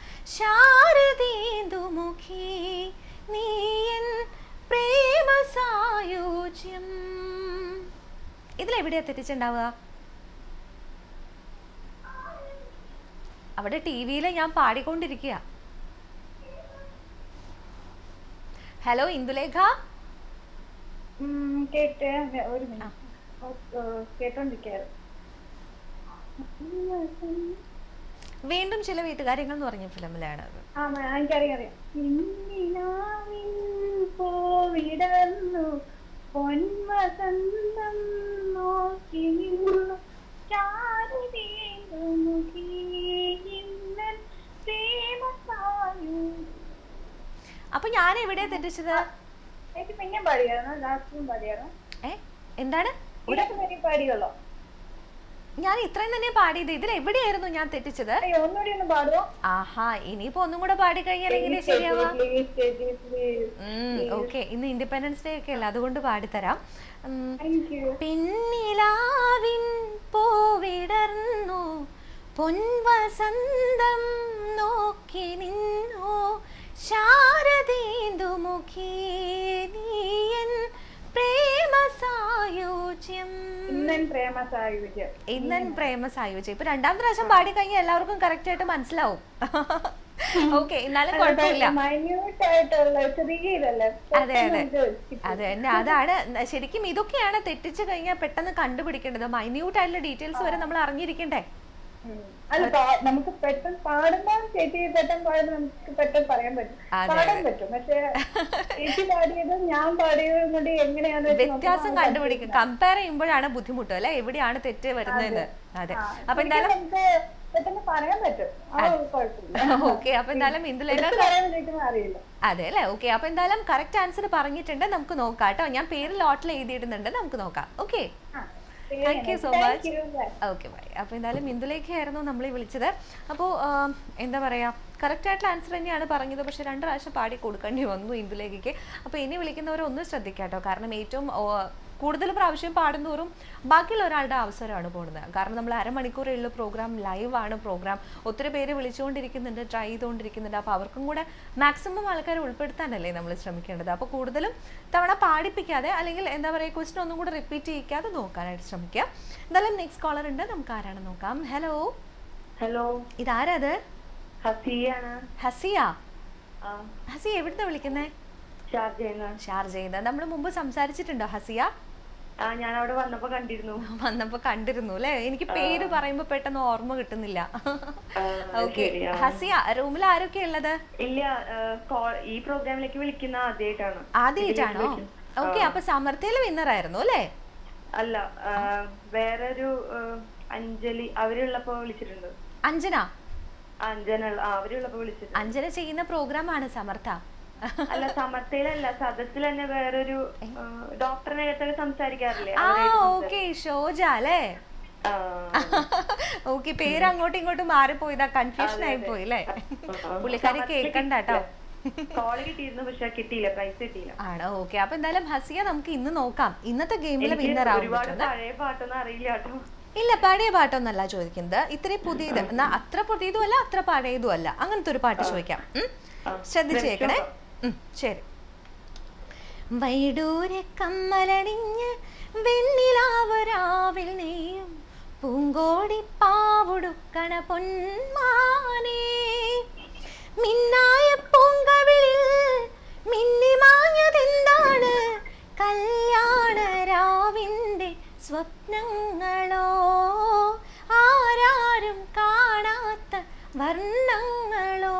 [SPEAKER 1] ശാരദീന്ദുമുഖി നീയൻ പ്രേമ സായുജ്യം ഇതിലെവിടെയാ തെറ്റിച്ചുണ്ടാവുക അവിടെ ടി വിയിൽ ഞാൻ പാടിക്കൊണ്ടിരിക്കുക ഹലോ ഇന്ദുലേഖ
[SPEAKER 2] ഉം, കേട്ട് ഒരു മിനിറ്റ് കേട്ടോണ്ടിരിക്കാറ്
[SPEAKER 1] വീണ്ടും ചില വീട്ടുകാര്യങ്ങൾ എന്ന് പറഞ്ഞ ഫിലിമിലാണ് അത്
[SPEAKER 2] ആ മ- എനിക്കറിയാം അറിയാം ഇന്നിലാവിൻ പൂവിടർന്നു പൊൻവസന്തം നോക്കി നിന്നു ചാരുതീന്ദുമുഖി ഇന്നൻ പ്രേമസായു
[SPEAKER 1] അപ്പൊ ഞാൻ എവിടെയാ തെറ്റിച്ചത്
[SPEAKER 2] എനിക്ക് പിന്നെ പാടിയായിരുന്നു ലാസ്റ്റും പാടിയായിരുന്നു
[SPEAKER 1] ഏ എന്താണ്
[SPEAKER 2] ഇതൊക്കെ തന്നെ പാടിയുള്ളോ
[SPEAKER 1] ഞാൻ ഇത്രയും തന്നെ പാടിയത് ഇതിൽ എവിടെയായിരുന്നു ഞാൻ തെറ്റിച്ചത്
[SPEAKER 2] അയ്യോ ഒന്നുകൂടി ഒന്ന് പാടുവോ
[SPEAKER 1] ആഹാ ഇനിയിപ്പോ ഒന്നും കൂടെ പാടി കഴിഞ്ഞാൽ എങ്ങനെ ശരിയാവാ
[SPEAKER 2] പ്ലീസ് ചേച്ചി പ്ലീസ്
[SPEAKER 1] ഓക്കെ ഇന്ന് ഇൻഡിപെൻഡൻസ് ഡേ ഒക്കെ അല്ല അതുകൊണ്ട് പാടിത്തരാം ഉം,
[SPEAKER 2] താങ്ക് യു
[SPEAKER 1] പിന്നിലാവിൻ പൂവിടർന്നു പൊൻവസന്തം നോക്കി നിന്നു ശാരദീന്ദുമുഖി നീയൻ പ്രേമ സായുജ്യം
[SPEAKER 2] ഇന്നൻ പ്രേമ സായുജ്യം
[SPEAKER 1] ഇന്നൻ പ്രേമ സായുജ്യം ഇപ്പൊ രണ്ടാം പ്രാവശ്യം പാടി കഴിഞ്ഞാൽ എല്ലാവർക്കും കറക്റ്റ് ആയിട്ട് മനസ്സിലാവും ഓക്കെ എന്നാലും കുഴപ്പമില്ല
[SPEAKER 2] മൈന്യൂട്ട് ആയിട്ടുള്ള ചെറിയ ഇതല്ലേ
[SPEAKER 1] അതെ അതെ അതെ തന്നെ അതാണ് ശരിക്കും ഇതൊക്കെയാണ് തെറ്റിച്ച് കഴിഞ്ഞാൽ പെട്ടെന്ന് കണ്ടുപിടിക്കേണ്ടത് മൈന്യൂട്ട് ആയിട്ടുള്ള ഡീറ്റെയിൽസ് വരെ നമ്മൾ അറിഞ്ഞിരിക്കണ്ടേ
[SPEAKER 2] അല്ല പാ- നമുക്ക് പെട്ടെന്ന് പാടുമ്പോൾ ചേച്ചി പെട്ടെന്ന് പാടുമ്പോൾ നമുക്ക് പെട്ടെന്ന് പറയാൻ പറ്റും
[SPEAKER 1] അതെ,
[SPEAKER 2] പാടാൻ പറ്റും പക്ഷെ ചേച്ചി പാടിയതും ഞാൻ പാടിയതും കൊണ്ട് എങ്ങനെയാന്ന് വെച്ച് നോക്കുമ്പോൾ
[SPEAKER 1] വ്യത്യാസം
[SPEAKER 2] നമുക്ക്
[SPEAKER 1] കണ്ടുപിടിക്കും കമ്പയർ ചെയ്യുമ്പോഴാണ് ബുദ്ധിമുട്ട് അല്ലെ എവിടെയാണ് തെറ്റ് വരുന്നതെന്ന് അതെ
[SPEAKER 2] ആ,
[SPEAKER 1] അപ്പൊ
[SPEAKER 2] ശരിക്കും
[SPEAKER 1] എന്തായാലും
[SPEAKER 2] നമുക്ക് പെട്ടെന്ന് പറയാൻ പറ്റും ആ കുഴപ്പമില്ല
[SPEAKER 1] ഓക്കെ അപ്പൊ എന്തായാലും ഇന്ദുലേഖ
[SPEAKER 2] എടുത്ത് പറയാൻ ചോദിക്കുന്നത് അറിയില്ല
[SPEAKER 1] അതെ അല്ലേ ഓക്കെ അപ്പൊ എന്തായാലും കറക്റ്റ് ആൻസർ പറഞ്ഞിട്ടുണ്ട് നമുക്ക് നോക്കാം കേട്ടോ ഞാൻ പേര് ലോട്ടിൽ എഴുതിയിടുന്നുണ്ട് നമുക്ക് നോക്കാം ഓക്കെ
[SPEAKER 2] ആ,
[SPEAKER 1] thank you so
[SPEAKER 2] Thank
[SPEAKER 1] much
[SPEAKER 2] you. Bye.
[SPEAKER 1] Okay bye അപ്പോൾ എന്തായാലും ഇന്ദുലേഖയായിരുന്നു നമ്മളെ വിളിച്ചത് അപ്പോൾ എന്താ പറയുക കറക്റ്റ് ആയിട്ടുള്ള ആൻസർ തന്നെയാണ് പറഞ്ഞത് പക്ഷേ രണ്ട് പ്രാവശ്യം പാടി കൊടുക്കേണ്ടി വന്നു ഇന്ദുലേഖയ്ക്ക് അപ്പോൾ ഇനി വിളിക്കുന്നവർ ഒന്ന് ശ്രദ്ധിക്കാം കേട്ടോ കാരണം ഏറ്റവും ഓ, കൂടുതൽ പ്രാവശ്യം പാടുന്തോറും ബാക്കിയുള്ള ഒരാളുടെ അവസരമാണ് പോകുന്നത് കാരണം നമ്മൾ അരമണിക്കൂറുള്ള പ്രോഗ്രാം ലൈവാണ് പ്രോഗ്രാം ഒത്തിരി പേര് വിളിച്ചുകൊണ്ടിരിക്കുന്നുണ്ട് ട്രൈ ചെയ്തുകൊണ്ടിരിക്കുന്നുണ്ട് അപ്പോൾ അവർക്കും കൂടെ മാക്സിമം ആൾക്കാരെ ഉൾപ്പെടുത്താനല്ലേ നമ്മൾ ശ്രമിക്കേണ്ടത് അപ്പോൾ കൂടുതലും തവണ പാടിപ്പിക്കാതെ അല്ലെങ്കിൽ എന്താ പറയുക ക്വസ്റ്റൻ ഒന്നും കൂടെ റിപ്പീറ്റ് ചെയ്യിക്കാതെ നോക്കാനായിട്ട് ശ്രമിക്കുക എന്തായാലും നെക്സ്റ്റ് കോളർ ഉണ്ട് നമുക്ക് ആരാണ് നോക്കാം ഹലോ
[SPEAKER 4] ഹലോ
[SPEAKER 1] ഇതാരത്
[SPEAKER 4] ഹസിയാണ്
[SPEAKER 1] ഹസിയ
[SPEAKER 4] ആ
[SPEAKER 1] ഹസി എവിടുന്ന വിളിക്കുന്നേ
[SPEAKER 4] ഷാർജയെന്ന്
[SPEAKER 1] ഷാർജയിൽ നമ്മൾ മുമ്പ് സംസാരിച്ചിട്ടുണ്ടോ ഹസിയ
[SPEAKER 4] ആ ഞാൻ അവിടെ വന്നപ്പോ കണ്ടിരുന്നു
[SPEAKER 1] വന്നപ്പോ കണ്ടിരുന്നു അല്ലേ എനിക്ക് പേര് പറയുമ്പോ പെട്ടെന്ന് ഓർമ്മ കിട്ടുന്നില്ല ഓക്കെ
[SPEAKER 4] ശരി, ആ.
[SPEAKER 1] ഹസിയ റൂമിൽ ആരൊക്കെ ഉള്ളത്
[SPEAKER 4] ഇല്ല ആ, call- ഈ പ്രോഗ്രാമിലേക്ക് വിളിക്കുന്ന ആദ്യമായിട്ടാണ്
[SPEAKER 1] ആദ്യമായിട്ടാണോ ഓക്കെ അപ്പൊ സമർത്ഥയിൽ വിന്നർ ആയിരുന്നു അല്ലേ
[SPEAKER 4] അല്ല ആ, വേറൊരു ആ, അഞ്ജലി അവരുള്ളപ്പോ വിളിച്ചിട്ടുണ്ട്
[SPEAKER 1] അഞ്ജന
[SPEAKER 4] ആ, അഞ്ജന ഉള്ള- ആ, അവരുള്ളപ്പോ വിളിച്ചിട്ടുണ്ട്
[SPEAKER 1] അഞ്ജന ചെയ്യുന്ന പ്രോഗ്രാം ആണ് സമർത്ഥ
[SPEAKER 4] അല്ല സമർത്ഥയിലല്ല സദസ്സിൽ തന്നെ വേറൊരു ആ, ഡോക്ടറിനകത്തൊക്കെ സംസാരിക്കാറില്ലേ
[SPEAKER 1] ആ
[SPEAKER 4] അവരായിട്ട്
[SPEAKER 1] ഓക്കെ ഷോജ അല്ലേ
[SPEAKER 4] ആ,
[SPEAKER 1] ഓക്കെ പേര് അങ്ങോട്ടും ഇങ്ങോട്ടും മാറിപ്പോയതാ കൺഫ്യൂഷൻ ആയി പോയി അല്ലേ പുള്ളിക്കാരി കേൾക്കണ്ട കേട്ടോ
[SPEAKER 4] കോള് കിട്ടിയിരുന്നു പക്ഷെ കിട്ടിയില്ല പ്രൈസ് കിട്ടിയില്ല
[SPEAKER 1] ആണോ ഓക്കെ അപ്പൊ എന്തായാലും ഹസിയ നമുക്ക് ഇന്ന് നോക്കാം ഇന്നത്തെ ഗെയിമിൽ
[SPEAKER 4] എനിക്ക്
[SPEAKER 1] വിന്നർ ആവും
[SPEAKER 4] ഒരുപാട്
[SPEAKER 1] പറ്റുന്നത്
[SPEAKER 4] പഴയ പാട്ടൊന്നും അറിയില്ല കേട്ടോ
[SPEAKER 1] ഇല്ല പഴയ പാട്ടൊന്നല്ല ചോദിക്കുന്നത് ഇത്തിരി പുതിയത് എന്നാ അത്ര പുതിയതും അല്ല അത്ര പഴയതും അല്ല അങ്ങനത്തെ ഒരു പാട്ട് ചോദിക്കാം ഉം?
[SPEAKER 4] ആ,
[SPEAKER 1] ശ്രദ്ധിച്ചേക്കണേ ഉം, ശരി വൈഡൂര കമ്മലണിഞ്ഞ് വെണ്ണിലാവരാവിൽ നെയ്യും പൂങ്കോടി പാവുടുക്കണ പൊന്മാനേ മിന്നായ പൂങ്കവിളിൽ മിന്നിമാഞ്ഞതെന്താണ് കല്യാണ രാവിൻ്റെ സ്വപ്നങ്ങളോ ആരാരും കാണാത്ത വർണ്ണങ്ങളോ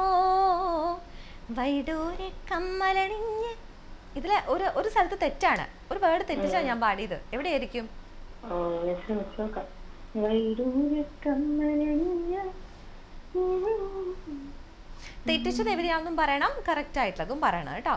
[SPEAKER 1] വൈഡൂര കമ്മലണിഞ്ഞ് ഇതിലെ ഒരു ഒരു സ്ഥലത്ത് തെറ്റാണ് ഒരു വേർഡ് തെറ്റിച്ചാണ് ഞാൻ പാടിയത് എവിടെയായിരിക്കും തെറ്റിച്ചത് എവിടെയാണെന്നും പറയണം കറക്റ്റ് ആയിട്ടുള്ളതും പറയണം കേട്ടോ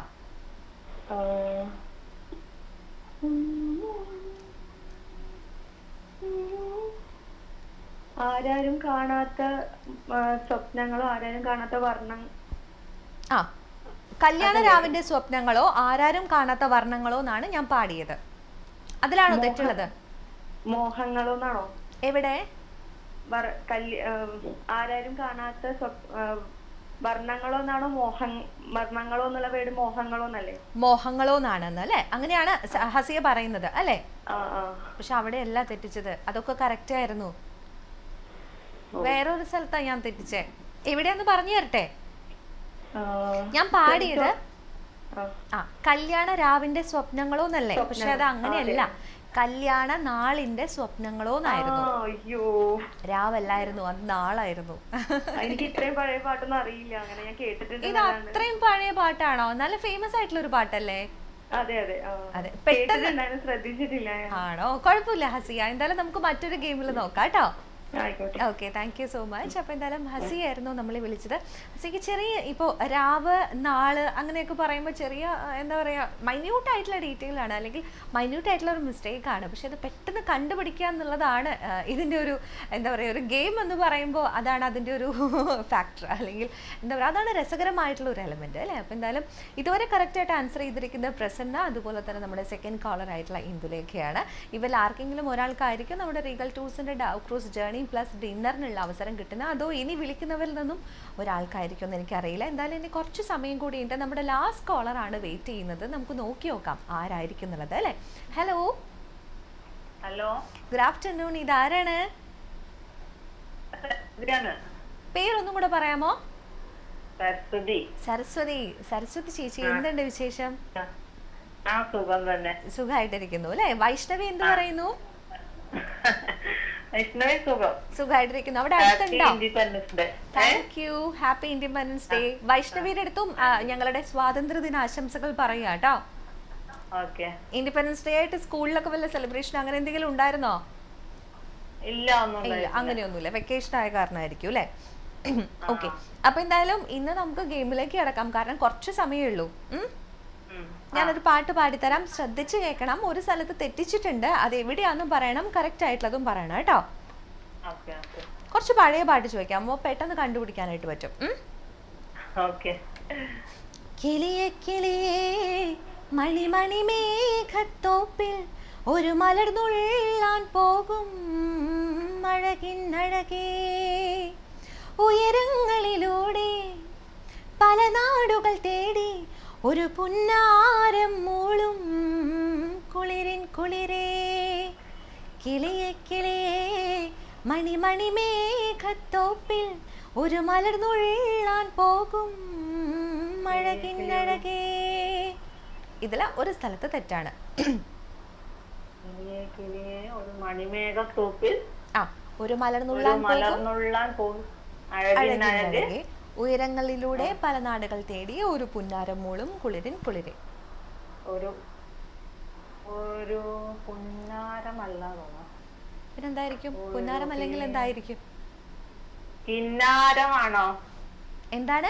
[SPEAKER 4] ആരാരും കാണാത്ത ആ, സ്വപ്നങ്ങളോ ആരാരും കാണാത്ത വർണ്ണം
[SPEAKER 1] ആ കല്യാണ രാവിന്റെ സ്വപ്നങ്ങളോ ആരാരും കാണാത്ത വർണ്ണങ്ങളോ എന്നാണ് ഞാൻ പാടിയത് അതിലാണോ തെറ്റുള്ളത്
[SPEAKER 4] മോഹങ്ങളോ എന്നാണോ
[SPEAKER 1] എവിടെ
[SPEAKER 4] വർ- കല്യ- ആ, ആരാരും കാണാത്ത സ്വപ്- ആ, വർണ്ണങ്ങളോ എന്നാണോ മോഹം വർണ്ണങ്ങളോ എന്നുള്ള പേര് മോഹങ്ങളോ എന്നല്ലേ
[SPEAKER 1] മോഹങ്ങളോ എന്നാണെന്ന് അല്ലേ അങ്ങനെയാണ് സ- ഹസിയ പറയുന്നത് അല്ലേ
[SPEAKER 4] ആ ആ
[SPEAKER 1] പക്ഷെ അവിടെയല്ല തെറ്റിച്ചത് അതൊക്കെ കറക്റ്റ് ആയിരുന്നു വേറൊരു സ്ഥലത്താ ഞാൻ തെറ്റിച്ചേ എവിടെയാന്ന് പറഞ്ഞു തരട്ടെ
[SPEAKER 4] ആ,
[SPEAKER 1] ഞാൻ പാടിയത്
[SPEAKER 4] ആ.
[SPEAKER 1] ആ കല്യാണ രാവിന്റെ സ്വപ്നങ്ങളോ എന്നല്ലേ പക്ഷെ അത് അങ്ങനെയല്ല കല്യാണ നാളിന്റെ സ്വപ്നങ്ങളോ എന്നായിരുന്നു
[SPEAKER 4] ആ, അയ്യോ
[SPEAKER 1] രാവല്ലായിരുന്നു അത് നാളായിരുന്നു
[SPEAKER 4] എനിക്ക് ഇത്രയും പഴയ പാട്ടൊന്നും അറിയില്ല അങ്ങനെ ഞാൻ കേട്ടിട്ടുണ്ട്
[SPEAKER 1] ഇത് അത്രയും പഴയ പാട്ടാണോ നല്ല ഫേമസ് ആയിട്ടുള്ള ഒരു പാട്ടല്ലേ
[SPEAKER 4] അതെ അതെ ആ.
[SPEAKER 1] അതെ പെട്ടെന്ന്
[SPEAKER 4] കേട്ടിട്ടുണ്ടായിരുന്നു ശ്രദ്ധിച്ചിട്ടില്ല ഞാൻ.
[SPEAKER 1] ആണോ കുഴപ്പമില്ല ഹസിയ എന്തായാലും നമുക്ക് മറ്റൊരു ഗെയിമിൽ നോക്കാം കേട്ടോ
[SPEAKER 4] ആയിക്കോട്ടെ
[SPEAKER 1] okay thank you so much അപ്പോൾ എന്തായാലും ഹസിയായിരുന്നു നമ്മളെ വിളിച്ചത് ഹസിക്ക് ചെറിയ ഇപ്പോൾ രാവ് നാള് അങ്ങനെയൊക്കെ പറയുമ്പോൾ ചെറിയ ആ, എന്താ പറയുക മൈന്യൂട്ട് ആയിട്ടുള്ള ഡീറ്റെയിൽ ആണ് അല്ലെങ്കിൽ മൈന്യൂട്ട് ആയിട്ടുള്ള ഒരു മിസ്റ്റേക്ക് ആണ് പക്ഷെ അത് പെട്ടെന്ന് കണ്ടുപിടിക്കുക എന്നുള്ളതാണ് ആ, ഇതിൻ്റെ ഒരു എന്താ പറയുക ഒരു ഗെയിം എന്ന് പറയുമ്പോൾ അതാണ് അതിൻ്റെ ഒരു ഫാക്ടർ അല്ലെങ്കിൽ എന്താ പറയുക അതാണ് രസകരമായിട്ടുള്ള ഒരു എലമെൻറ്റ് അല്ലേ അപ്പോൾ എന്തായാലും ഇതുവരെ കറക്റ്റായിട്ട് ആൻസർ ചെയ്തിരിക്കുന്നത് പ്രസന്ന അതുപോലെ തന്നെ നമ്മുടെ സെക്കൻഡ് കോളർ ആയിട്ടുള്ള ഇന്ദുലേഖയാണ് ഇവരിൽ ആർക്കെങ്കിലും ഒരാൾക്കായിരിക്കും നമ്മുടെ റീഗൽ ടൂർസിൻ്റെ ഡാവ് ക്രൂസ് ജേർണി പ്ലസ് ഡിന്നറിനുള്ള അവസരം കിട്ടുന്നത് അതോ ഇനി വിളിക്കുന്നവരിൽ നിന്നും ഒരാൾക്കായിരിക്കും എന്ന് എനിക്കറിയില്ല എന്തായാലും ഇനി കുറച്ച് സമയം കൂടിയുണ്ട് നമ്മുടെ ലാസ്റ്റ് കോളറാണ് വെയിറ്റ് ചെയ്യുന്നത് നമുക്ക് നോക്കി നോക്കാം ആരായിരിക്കും എന്നുള്ളത് അല്ലേ ഹലോ
[SPEAKER 4] ഹലോ
[SPEAKER 1] ഗുഡ് ആഫ്റ്റർനൂൺ ഇതാരാണ്
[SPEAKER 4] ഇതിലാണ്
[SPEAKER 1] പേരൊന്നും കൂടെ പറയാമോ
[SPEAKER 4] സരസ്വതി
[SPEAKER 1] സരസ്വതി സരസ്വതി ചേച്ചി എന്തുണ്ട് വിശേഷം
[SPEAKER 4] ആ സുഖം തന്നെ
[SPEAKER 1] സുഖമായിട്ടിരിക്കുന്നു അല്ലേ വൈഷ്ണവി എന്ത് പറയുന്നു
[SPEAKER 4] വൈഷ്ണവി സുഖം
[SPEAKER 1] സുഖമായിട്ടിരിക്കുന്നു അവിടെ അടുത്തുണ്ടോ
[SPEAKER 4] Independence Day
[SPEAKER 1] thank you happy Independence Day വൈഷ്ണവിയുടെ അടുത്തും ആ, ഞങ്ങളുടെ സ്വാതന്ത്ര്യ ദിന ആശംസകൾ പറയുക കേട്ടോ
[SPEAKER 4] ഓക്കെ
[SPEAKER 1] ഇൻഡിപെൻഡൻസ് ഡേ ആയിട്ട് സ്കൂളിലൊക്കെ വല്ല സെലിബ്രേഷൻ അങ്ങനെ എന്തെങ്കിലും ഉണ്ടായിരുന്നോ
[SPEAKER 4] ഇല്ല ഒന്നും
[SPEAKER 1] ഇല്ല അങ്ങനെയൊന്നുമില്ല വെക്കേഷൻ ആയ കാരണമായിരിക്കും അല്ലേ ഓക്കെ അപ്പൊ എന്തായാലും ഇന്ന് നമുക്ക് ഗെയിമിലേക്ക് കിടക്കാം കാരണം കുറച്ച് സമയമേ ഉള്ളൂ ഉം? ഞാനൊരു പാട്ട് പാടിത്തരാം ശ്രദ്ധിച്ച് കേൾക്കണം ഒരു സ്ഥലത്ത് തെറ്റിച്ചിട്ടുണ്ട് അത് എവിടെയാണെന്നും പറയണം കറക്റ്റ് ആയിട്ടുള്ളതും പറയണം കേട്ടോ
[SPEAKER 4] ഓക്കെ ഓക്കെ
[SPEAKER 1] കുറച്ച് പഴയ പാട്ട് ചോദിക്കാം അപ്പോൾ പെട്ടെന്ന് കണ്ടുപിടിക്കാനായിട്ട് പറ്റും ഉം?
[SPEAKER 4] ഓക്കെ
[SPEAKER 1] കിളിയെ കിളിയേ മണിമണി മേഘത്തോപ്പിൽ ഒരു മലർന്നുള്ളാൻ പോകും അഴകിൻ അഴകേ ഉയരങ്ങളിലൂടെ പല നാടുകൾ തേടി ഒരു പുന്നാരം മൂളും കുളിരിൻ കുളിരേ കിളിയെ കിളിയേ മണിമണി മേഘത്തോപ്പിൽ ഒരു മലർന്നുള്ളാൻ പോകും അഴകിൻ അഴകേ ഇതില ഒരു സ്ഥലത്ത് തെറ്റാണ്
[SPEAKER 4] കിളിയെ കിളിയെ ഒരു മണിമേഘ തോപ്പിൽ
[SPEAKER 1] ആ ഒരു
[SPEAKER 4] ഒരു
[SPEAKER 1] മലർന്നുള്ളാൻ പോകും
[SPEAKER 4] മലർന്നുള്ളാൻ പോകും അഴകിൻ
[SPEAKER 1] അഴകിൻ
[SPEAKER 4] അഴക്
[SPEAKER 1] അഴകേ ഉയരങ്ങളിലൂടെ പല നാടുകൾ തേടിയ ഒരു പുന്നാരം മൂളും കുളിരിൻ കുളിരേ
[SPEAKER 4] ഒരു ഒരു പുന്നാരമല്ല തോന്നുന്നു
[SPEAKER 1] പിന്നെന്തായിരിക്കും പുന്നാരം അല്ലെങ്കിൽ എന്തായിരിക്കും
[SPEAKER 4] കിന്നാരമാണോ
[SPEAKER 1] എന്താണ്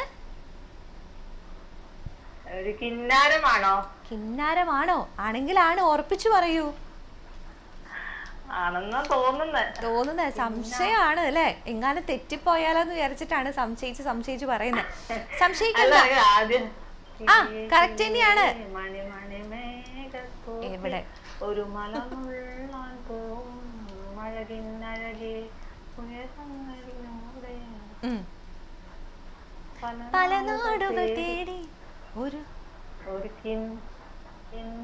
[SPEAKER 4] ഒരു കിന്നാരമാണോ
[SPEAKER 1] കിന്നാരമാണോ ആണെങ്കിലാണ് ഉറപ്പിച്ചു പറയൂ
[SPEAKER 4] ആണെന്ന് തോന്നുന്നത്
[SPEAKER 1] തോന്നുന്ന സംശയമാണ് അല്ലേ എങ്ങാനും തെറ്റിപ്പോയാലോന്ന് വിചാരിച്ചിട്ടാണ് സംശയിച്ച് സംശയിച്ച് പറയുന്നത് സംശയിക്കണ്ട
[SPEAKER 4] അല്ല ആദ്യം
[SPEAKER 1] ആ, correct തന്നെയാണ്.
[SPEAKER 4] മണി മണി മേഘത്തോപ്പിൽ
[SPEAKER 1] എവിടെ?
[SPEAKER 4] ഒരു മലമുള്ളാൻ പോവും അഴകിന്നഴകെ ഉയരങ്ങളിലൂടെ
[SPEAKER 1] ഉം.
[SPEAKER 4] പല
[SPEAKER 1] പല
[SPEAKER 4] നാടുകൾ
[SPEAKER 1] നാടുകൾ
[SPEAKER 4] തേടി
[SPEAKER 1] തേടി ഒരു
[SPEAKER 4] ഒരു കിൻ കിൻ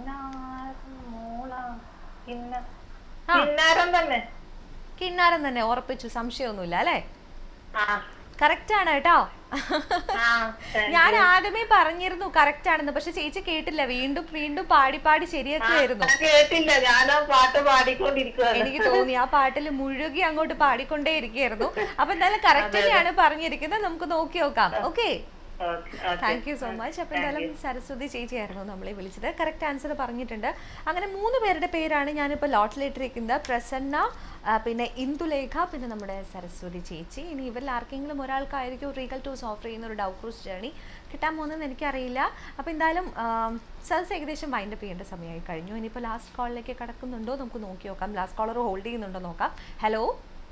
[SPEAKER 2] കിന്ന-
[SPEAKER 1] ആ.
[SPEAKER 2] കിന്നാരം തന്നെ
[SPEAKER 1] കിന്നാരം തന്നെ ഉറപ്പിച്ചു സംശയമൊന്നുമില്ല അല്ലേ
[SPEAKER 2] ആ
[SPEAKER 1] കറക്റ്റ് ആണ് കേട്ടോ
[SPEAKER 2] ആ thank
[SPEAKER 1] ഞാൻ
[SPEAKER 2] you.
[SPEAKER 1] ആദ്യമേ പറഞ്ഞിരുന്നു കറക്റ്റ് ആണെന്ന് പക്ഷെ ചേച്ചി കേട്ടില്ല വീണ്ടും വീണ്ടും പാടി പാടി ശരിയാക്കുമായിരുന്നു
[SPEAKER 2] ഞാൻ കേട്ടില്ല ഞാൻ ആ പാട്ട് പാടിക്കൊണ്ടിരിക്കുകയാണ്
[SPEAKER 1] എനിക്ക് തോന്നി ആ പാട്ടിൽ മുഴുകി അങ്ങോട്ട് പാടിക്കൊണ്ടേ ഇരിക്കുകയായിരുന്നു അപ്പൊ എന്തായാലും കറക്റ്റ് തന്നെയാണ് പറഞ്ഞിരിക്കുന്നത് നമുക്ക് നോക്കി നോക്കാം okay
[SPEAKER 2] Okay, okay.
[SPEAKER 1] Thank you so much അപ്പൊ എന്തായാലും സരസ്വതി ചേച്ചിയായിരുന്നു നമ്മളെ വിളിച്ചത് കറക്റ്റ് ആൻസർ പറഞ്ഞിട്ടുണ്ട് അങ്ങനെ മൂന്ന് പേരുടെ പേരാണ് ഞാനിപ്പോൾ ലോട്ടിലിട്ടിരിക്കുന്നത് പ്രസന്ന ആ, പിന്നെ ഇന്ദുലേഖ പിന്നെ നമ്മുടെ സരസ്വതി ചേച്ചി ഇനി ഇവരിൽ ആർക്കെങ്കിലും ഒരാൾക്കായിരിക്കും റീഗൽ ടൂസ് ഓഫർ ചെയ്യുന്ന ഒരു ഡൗ ക്രൂസ് ജേണി കിട്ടാൻ പോകുന്നതെന്ന് എനിക്കറിയില്ല അപ്പോൾ എന്തായാലും സസ് ഏകദേശം വൈൻഡപ്പ് ചെയ്യേണ്ട സമയമായി കഴിഞ്ഞു ഇനിയിപ്പോൾ ലാസ്റ്റ് കോളിലേക്ക് കടക്കുന്നുണ്ടോ നമുക്ക് നോക്കി നോക്കാം ലാസ്റ്റ് കോളർ ഹോൾഡ് ചെയ്യുന്നുണ്ടോ നോക്കാം ഹലോ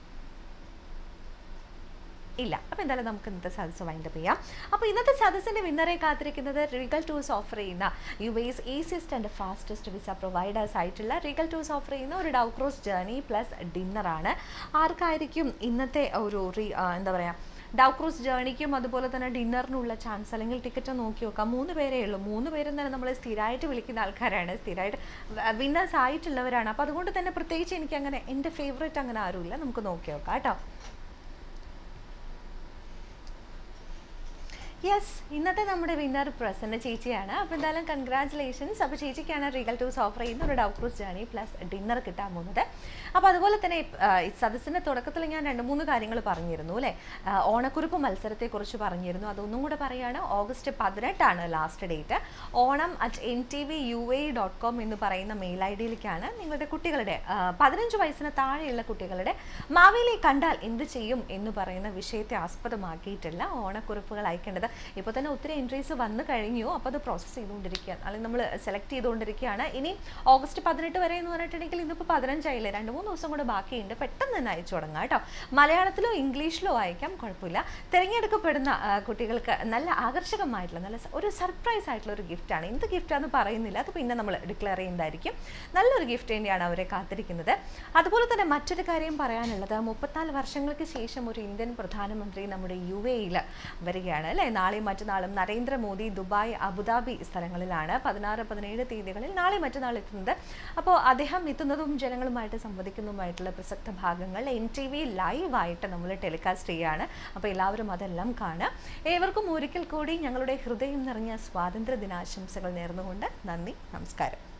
[SPEAKER 1] ഇല്ല അപ്പോൾ എന്തായാലും നമുക്ക് ഇന്നത്തെ സദസ്സ് വൈൻഡപ്പ് ചെയ്യാം അപ്പോൾ ഇന്നത്തെ സദസ്സിൻ്റെ വിന്നറെ കാത്തിരിക്കുന്നത് റീഗൽ ടൂർസ് ഓഫർ ചെയ്യുന്ന U S easiest and fastest visa providers ആയിട്ടുള്ള റീഗൽ ടൂർസ് ഓഫർ ചെയ്യുന്ന ഒരു ഡൗ ക്രോസ് ജേർണി പ്ലസ് ഡിന്നറാണ് ആർക്കായിരിക്കും ഇന്നത്തെ ഒരു റീ ആ, എന്താ പറയുക ഡൗ ക്രൂസ് ജേർണിക്കും അതുപോലെ തന്നെ ഡിന്നറിനുള്ള ചാൻസ് അല്ലെങ്കിൽ ടിക്കറ്റ് നോക്കി നോക്കാം മൂന്ന് പേരേ ഉള്ളൂ മൂന്ന് പേരും തന്നെ നമ്മൾ സ്ഥിരമായിട്ട് വിളിക്കുന്ന ആൾക്കാരാണ് സ്ഥിരമായിട്ട് വിന്നേഴ്സ് ആയിട്ടുള്ളവരാണ് അപ്പോൾ അതുകൊണ്ട് തന്നെ പ്രത്യേകിച്ച് എനിക്ക് അങ്ങനെ എൻ്റെ ഫേവറേറ്റ് അങ്ങനെ ആരുമില്ല നമുക്ക് നോക്കി നോക്കാം കേട്ടോ യെസ് ഇന്നത്തെ നമ്മുടെ വിന്നർ പ്രസന്ന ചേച്ചിയാണ് അപ്പോൾ എന്തായാലും കൺഗ്രാറ്റുലേഷൻസ് അപ്പോൾ ചേച്ചിക്കാണ് റീഗൽ ടൂസ് ഓഫർ ചെയ്യുന്ന ഒരു dhow cruise journey plus dinner കിട്ടാൻ പോകുന്നത് അപ്പോൾ അതുപോലെ തന്നെ ആ, ഈ സദസ്സിൻ്റെ തുടക്കത്തിൽ ഞാൻ രണ്ട് മൂന്ന് കാര്യങ്ങൾ പറഞ്ഞിരുന്നു അല്ലേ ആ, ഓണക്കുറിപ്പ് മത്സരത്തെക്കുറിച്ച് പറഞ്ഞിരുന്നു അതൊന്നും കൂടെ പറയുകയാണ് ഓഗസ്റ്റ് പതിനെട്ടാണ് last date Onam at N T V U A dot com എന്ന് പറയുന്ന മെയിൽ ഐ ഡിയിലേക്കാണ് നിങ്ങളുടെ കുട്ടികളുടെ ആ, പതിനഞ്ച് വയസ്സിന് താഴെയുള്ള കുട്ടികളുടെ മാവേലി കണ്ടാൽ എന്ത് ചെയ്യും എന്ന് പറയുന്ന വിഷയത്തെ ആസ്പദമാക്കിയിട്ടുള്ള ഓണക്കുറിപ്പുകൾ അയക്കേണ്ടത് ഇപ്പോൾ തന്നെ ഒത്തിരി എൻട്രീസ് വന്നു കഴിഞ്ഞു അപ്പോൾ അത് പ്രോസസ്സ് ചെയ്തുകൊണ്ടിരിക്കുകയാണ് അല്ലെങ്കിൽ നമ്മൾ സെലക്ട് ചെയ്തുകൊണ്ടിരിക്കുകയാണ് ഇനി ഓഗസ്റ്റ് പതിനെട്ട് വരെ എന്ന് പറഞ്ഞിട്ടുണ്ടെങ്കിൽ ഇന്നിപ്പോൾ പതിനഞ്ചായില്ലേ രണ്ട് മൂന്ന് ദിവസം കൂടെ ബാക്കിയുണ്ട് പെട്ടെന്ന് തന്നെ അയച്ചു തുടങ്ങാം കേട്ടോ മലയാളത്തിലോ ഇംഗ്ലീഷിലോ അയക്കാം കുഴപ്പമില്ല തിരഞ്ഞെടുക്കപ്പെടുന്ന ആ, കുട്ടികൾക്ക് നല്ല ആകർഷകമായിട്ടുള്ള നല്ല സ- ഒരു സർപ്രൈസ് ആയിട്ടുള്ള ഒരു ഗിഫ്റ്റാണ് എന്ത് ഗിഫ്റ്റാന്ന് പറയുന്നില്ല അത് പിന്നെ നമ്മൾ ഡിക്ലെയർ ചെയ്യുന്നതായിരിക്കും നല്ലൊരു ഗിഫ്റ്റ് തന്നെയാണ് അവരെ കാത്തിരിക്കുന്നത് അതുപോലെ തന്നെ മറ്റൊരു കാര്യം പറയാനുള്ളത് മുപ്പത്തിനാല് വർഷങ്ങൾക്ക് ശേഷം ഒരു ഇന്ത്യൻ പ്രധാനമന്ത്രി നമ്മുടെ യു എയിൽ വരികയാണ് അല്ലേ നാളെയും മറ്റന്നാളും നരേന്ദ്രമോദി ദുബായ് അബുദാബി സ്ഥലങ്ങളിലാണ് പതിനാറ് പതിനേഴ് തീയതികളിൽ നാളെ മറ്റന്നാൾ എത്തുന്നത് അപ്പോൾ അദ്ദേഹം എത്തുന്നതും ജനങ്ങളുമായിട്ട് സംവദിക്കുന്നതുമായിട്ടുള്ള പ്രസക്ത ഭാഗങ്ങൾ എൻ ടി വി ലൈവായിട്ട് നമ്മൾ ടെലികാസ്റ്റ് ചെയ്യുകയാണ് അപ്പോൾ എല്ലാവരും അതെല്ലാം കാണുക ഏവർക്കും ഒരിക്കൽ കൂടി ഞങ്ങളുടെ ഹൃദയം നിറഞ്ഞ സ്വാതന്ത്ര്യ ദിനാശംസകൾ നേർന്നുകൊണ്ട് നന്ദി നമസ്കാരം